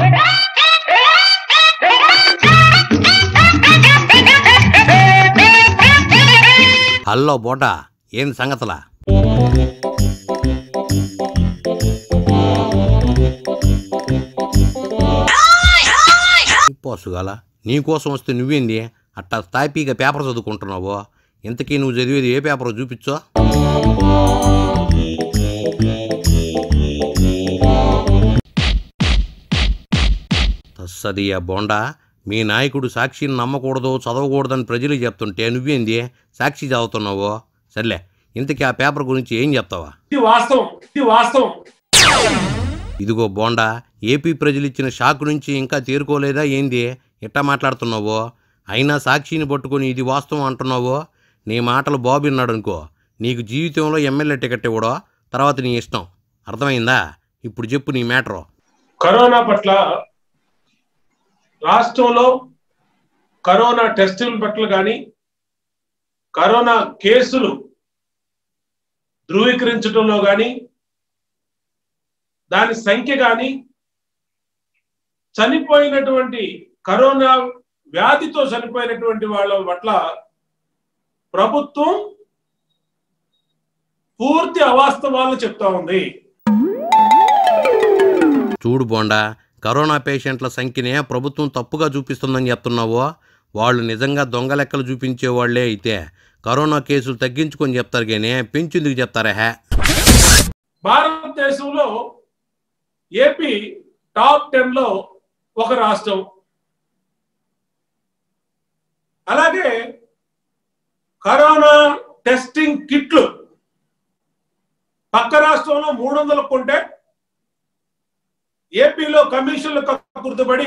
hello బోటా ఏం సంగతులా పోసుగాల నీకోసం వస్తే నువ్వేంది అట్టా తాపీగా పేపర్ చదువుకుంటున్నావు ఇంతకీ నువ్వు చదివేది ఏ పేపర్ చూపించో తస్సదియా బోండా మీ నాయకుడు సాక్షిని నమ్మకూడదు చదవకూడదని ప్రజలు చెప్తుంటే నువ్వేంది సాక్షి చదువుతున్నావు సర్లే ఇంతకీ ఆ పేపర్ గురించి ఏం చెప్తావా ఇది వాస్తవం ఇది వాస్తవం ఇదిగో బోండా ఏపీ ప్రజలు ఇచ్చిన షాక్ నుంచి ఇంకా తేరుకోలేదా ఏంది ఎట్టా మాట్లాడుతున్నావో అయినా సాక్షిని పట్టుకొని ఇది వాస్తవం అంటున్నావో నీ మాటలు బాబు విన్నాడు అనుకో నీకు జీవితంలో ఎమ్మెల్యే టికెట్ ఇవ్వడో తర్వాత నీ ఇష్టం అర్థమైందా ఇప్పుడు చెప్పు నీ మ్యాటరు కరోనా పట్ల రాష్ట్రంలో కరోనా టెస్టుల పట్ల కానీ కరోనా కేసులు ధృవీకరించడంలో కానీ దాని సంఖ్య కానీ చనిపోయినటువంటి కరోనా వ్యాధితో చనిపోయినటువంటి వాళ్ళ పట్ల ప్రభుత్వం పూర్తి అవాస్తవాలు చెప్తా ఉంది చూడు బోండా కరోనా పేషెంట్ల సంఖ్యనే ప్రభుత్వం తప్పుగా చూపిస్తుందని చెప్తున్నావో వాళ్ళు నిజంగా దొంగ లెక్కలు చూపించే వాళ్ళే అయితే కరోనా కేసులు తగ్గించుకొని చెప్తారు కానీ పెంచేందుకు చెప్తారా హే భారతదేశంలో ఏపీ టాప్ టెన్ లో ఒక రాష్ట్రం అలాగే కరోనా టెస్టింగ్ కిట్లు పక్క రాష్ట్రంలో మూడు వందలు కొంటే ఏపీలో కమిషన్లు గుర్తుపడి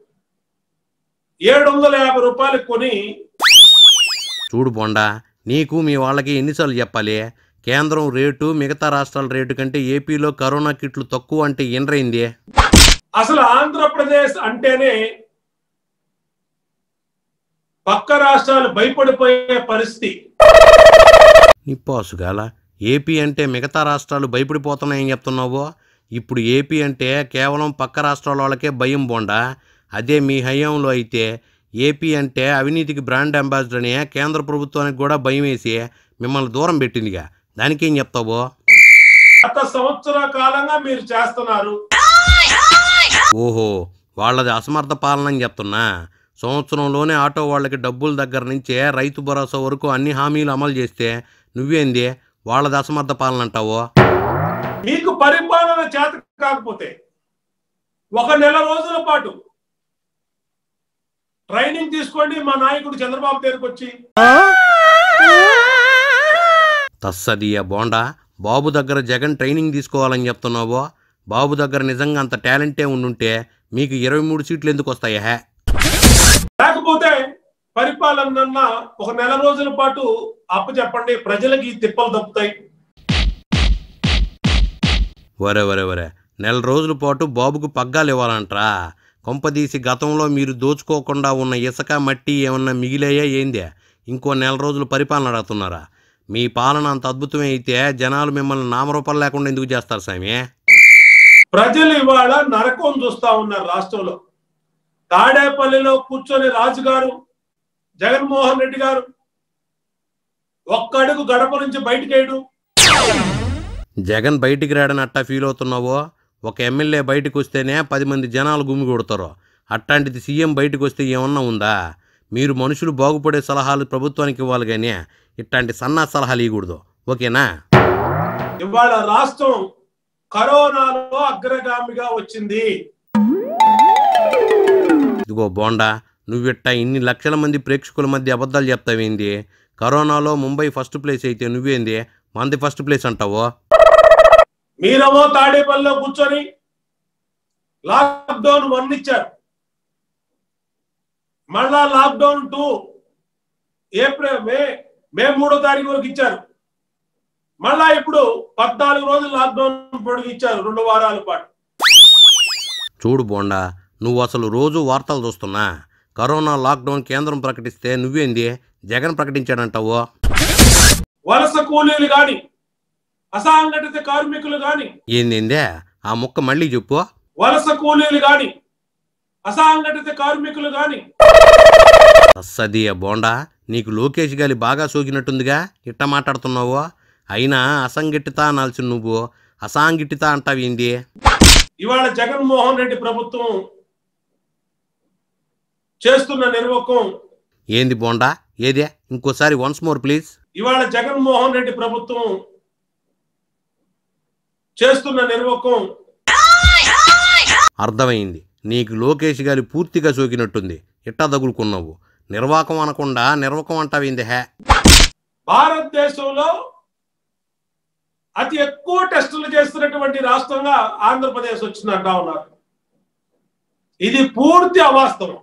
ఏడు వందల యాభై రూపాయలకు కొని చూడు బొండా నీకు మీ వాళ్ళకి ఎన్నిసార్లు చెప్పాలి కేంద్రం రేటు మిగతా రాష్ట్రాల రేటు కంటే ఏపీలో కరోనా కిట్లు తక్కువ అంటే ఎనరైంది అసలు ఆంధ్రప్రదేశ్ అంటేనే పక్క రాష్ట్రాలు భయపడిపోయే పరిస్థితి నిప్పాసుగాల ఏపీ అంటే మిగతా రాష్ట్రాలు భయపడిపోతున్నాయని చెప్తున్నావు ఇప్పుడు ఏపీ అంటే కేవలం పక్క రాష్ట్రాల వాళ్ళకే భయం బోండా అదే మీ హయాంలో అయితే ఏపీ అంటే అవినీతికి బ్రాండ్ అంబాసిడర్ అని కేంద్ర ప్రభుత్వానికి కూడా భయం వేసి మిమ్మల్ని దూరం పెట్టిందిగా దానికేం చెప్తావు గత సంవత్సర కాలంగా మీరు చేస్తున్నారు ఓహో వాళ్ళది అసమర్థ పాలన అని చెప్తున్నా సంవత్సరంలోనే ఆటో వాళ్ళకి డబ్బుల దగ్గర నుంచే రైతు భరోసా వరకు అన్ని హామీలు అమలు చేస్తే నువ్వేంది వాళ్ళది అసమర్థ పాలన అంటావో మీకు పరిపాలన చేత కాకపోతే ఒక నెల రోజుల పాటు ట్రైనింగ్ తీసుకోండి మా నాయకుడు చంద్రబాబు దగ్గరకు వచ్చి తస్సదియ బోండా బాబు దగ్గర జగన్ ట్రైనింగ్ తీసుకోవాలని చెప్తున్నావో బాబు దగ్గర నిజంగా అంత టాలెంటే ఉండుంటే మీకు ఇరవై మూడు సీట్లు ఎందుకు వస్తాయా హే లేకపోతే పరిపాలన ఒక నెల రోజుల పాటు అప్పచెప్పండి ప్రజలకి ఈ తిప్పలు తప్పుతాయి వరే వరే వరే నెల రోజుల పాటు బాబుకు పగ్గాలు ఇవ్వాలంట్రా కొంపదీసి గతంలో మీరు దోచుకోకుండా ఉన్న ఇసుక మట్టి ఏమన్నా మిగిలాయా ఏందే ఇంకో నెల రోజులు పరిపాలన అడుగుతున్నారా మీ పాలన అంత అద్భుతమే అయితే జనాలు మిమ్మల్ని నామరూపాలు లేకుండా ఎందుకు చేస్తారు స్వామి ప్రజలు ఇవాళ నరకం చూస్తా ఉన్నారు రాష్ట్రంలో తాడేపల్లిలో కూర్చొని రాజుగారు జగన్మోహన్ రెడ్డి గారు ఒక్క అడుగు గడప నుంచి బయటికి వేయడు జగన్ బయటికి రాడని అట్టా ఫీల్ అవుతున్నావో ఒక ఎమ్మెల్యే బయటకు వస్తేనే పది మంది జనాలు గుమి కొడతారు అట్లాంటిది సీఎం బయటకు వస్తే ఏమన్నా ఉందా మీరు మనుషులు బాగుపడే సలహాలు ప్రభుత్వానికి ఇవ్వాలి కానీ ఇట్లాంటి సన్నా సలహాలు ఇవ్వకూడదు ఓకేనా ఇవాళ రాష్ట్రం కరోనాలో అగ్రగామిగా వచ్చింది ఇదిగో బోండా నువ్విట్ట ఇన్ని లక్షల మంది ప్రేక్షకుల మధ్య అబద్ధాలు చెప్తావేంది కరోనాలో ముంబై ఫస్ట్ ప్లేస్ అయితే నువ్వేంది మంది ఫస్ట్ ప్లేస్ అంటావో మీరేమో తాడేపల్లిలో కూర్చొని లాక్డౌన్ వన్ ఇచ్చారు మళ్ళా lockdown two April May May మూడో తారీఖు వరకు ఇచ్చారు మళ్ళా ఇప్పుడు పద్నాలుగు రోజులు లాక్డౌన్ పొడిగిచ్చారు రెండు వారాల పాటు చూడు బోండా నువ్వు అసలు రోజు వార్తలు చూస్తున్నా కరోనా లాక్డౌన్ కేంద్రం ప్రకటిస్తే నువ్వేంది జగన్ ప్రకటించాడంటావో వలస కూలీలు గాని అసంఘటిత కార్మికులు గాని ఏందేందే ఆ ముక్క మళ్ళీ చెప్పు వలస కూలీలు గాని అసంఘటిత కార్మికులు కానీ అస్సది బోండా నీకు లోకేష్ గాలి బాగా సోకినట్టుందిగా ఇట్ట మాట్లాడుతున్నావు అయినా అసంఘటిత అనాల్సి నువ్వు అసాంఘటిత అంటావేంది ఇవాళ జగన్మోహన్ రెడ్డి ప్రభుత్వం చేస్తున్న నిర్వకం ఏంది బోండా ఏదే ఇంకోసారి వన్స్ మోర్ ప్లీజ్ ఇవాళ జగన్మోహన్ రెడ్డి ప్రభుత్వం చేస్తున్న నిర్వకం అర్థమైంది నీకు లోకేష్ గాలి పూర్తిగా సోకినట్టుంది ఇట్టా తగులుకున్నావు నిర్వాకం అనకుండా నిర్వకం అంటావేంది హే భారతదేశంలో అతి ఎక్కువ టెస్టులు చేస్తున్నటువంటి రాష్ట్రంగా ఆంధ్రప్రదేశ్ వచ్చిందంటా ఉన్నారు ఇది పూర్తి అవాస్తవం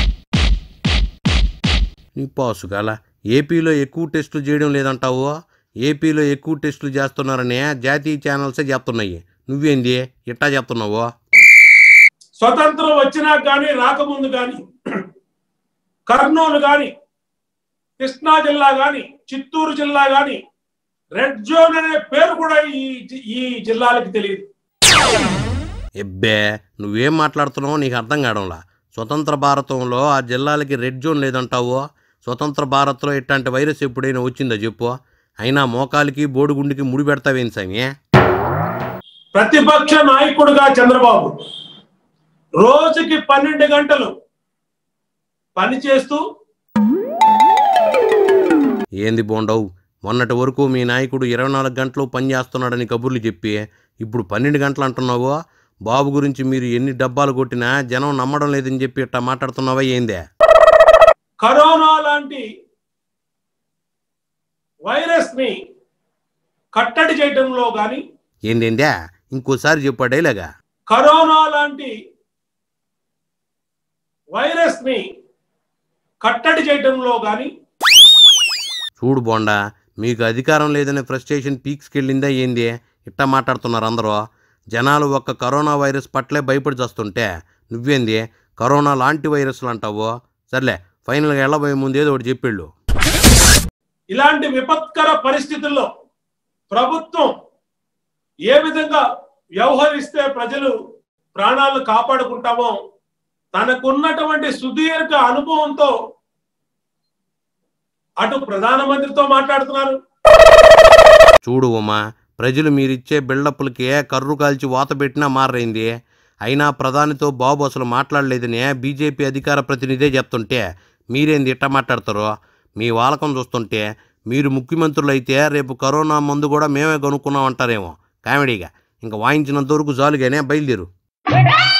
నీ పాసుగాల ఏపీలో ఎక్కువ టెస్టులు చేయడం లేదంటావు ఏపీలో ఎక్కువ టెస్టులు చేస్తున్నారనే జాతీయ ఛానల్సే చెప్తున్నాయి నువ్వేంది ఇట్టా చెప్తున్నావు స్వతంత్రం వచ్చినా కానీ రాకముందు కానీ కర్నూలు కానీ కృష్ణా జిల్లా కానీ చిత్తూరు జిల్లా కానీ రెడ్ జోన్ అనే పేరు కూడా ఈ జి- ఈ జిల్లాలకు తెలియదు ఎబ్బే నువ్వేం మాట్లాడుతున్నావో నీకు అర్థం కావడంలా స్వతంత్ర భారతంలో ఆ జిల్లాలకి రెడ్ జోన్ లేదంటావు స్వతంత్ర భారత్లో ఇట్లాంటి వైరస్ ఎప్పుడైనా వచ్చిందో చెప్పు అయినా మోకాలికి బోడిగుండికి ముడి పెడతావేం సామి ప్రతిపక్ష నాయకుడుగా చంద్రబాబు రోజుకి పన్నెండు గంటలు పనిచేస్తూ ఏంది బోండవు మొన్నటి వరకు మీ నాయకుడు ఇరవై నాలుగు గంటలు పని చేస్తున్నాడని కబుర్లు చెప్పి ఇప్పుడు పన్నెండు గంటలు అంటున్నావు బాబు గురించి మీరు ఎన్ని డబ్బాలు కొట్టినా జనం నమ్మడం లేదని చెప్పి ఇట్టా మాట్లాడుతున్నావా ఏందే కరోనా లాంటి వైరస్ ని కట్టడి చేయడంలో కానీ ఏందేందే ఇంకోసారి చెప్పా డైలాగా కరోనా లాంటి వైరస్ ని కట్టడి చేయడంలో కానీ చూడు బోండా మీకు అధికారం లేదనే ఫ్రస్ట్రేషన్ పీక్స్కి వెళ్ళిందా ఏంది ఇట్టా మాట్లాడుతున్నారు అందరూ జనాలు ఒక్క కరోనా వైరస్ పట్లే భయపడి చేస్తుంటే నువ్వేంది కరోనా లాంటి వైరస్లు అంటావు సర్లే ఫైనల్గా వెళ్ళబోయే ముందు ఏదో ఒకటి చెప్పిళ్ళు ఇలాంటి విపత్కర పరిస్థితుల్లో ప్రభుత్వం ఏ విధంగా వ్యవహరిస్తే ప్రజలు ప్రాణాలను కాపాడుకుంటామో తనకున్నటువంటి సుదీర్ఘ అనుభవంతో అటు ప్రధానమంత్రితో మాట్లాడుతున్నారు చూడు ఉమా ప్రజలు మీరిచ్చే బిల్డప్లకే కర్రు కాల్చి వాత పెట్టినా మారైంది అయినా ప్రధానితో బాబు అసలు మాట్లాడలేదని బీజేపీ అధికార ప్రతినిధే చెప్తుంటే మీరేంది ఇట్ట మాట్లాడతారు మీ వాలకం చూస్తుంటే మీరు ముఖ్యమంత్రులు అయితే రేపు కరోనా మందు కూడా మేమే కొనుక్కున్నాం అంటారేమో కామెడీగా ఇంకా వాయించినంత వరకు జాలుగానే బయలుదేరు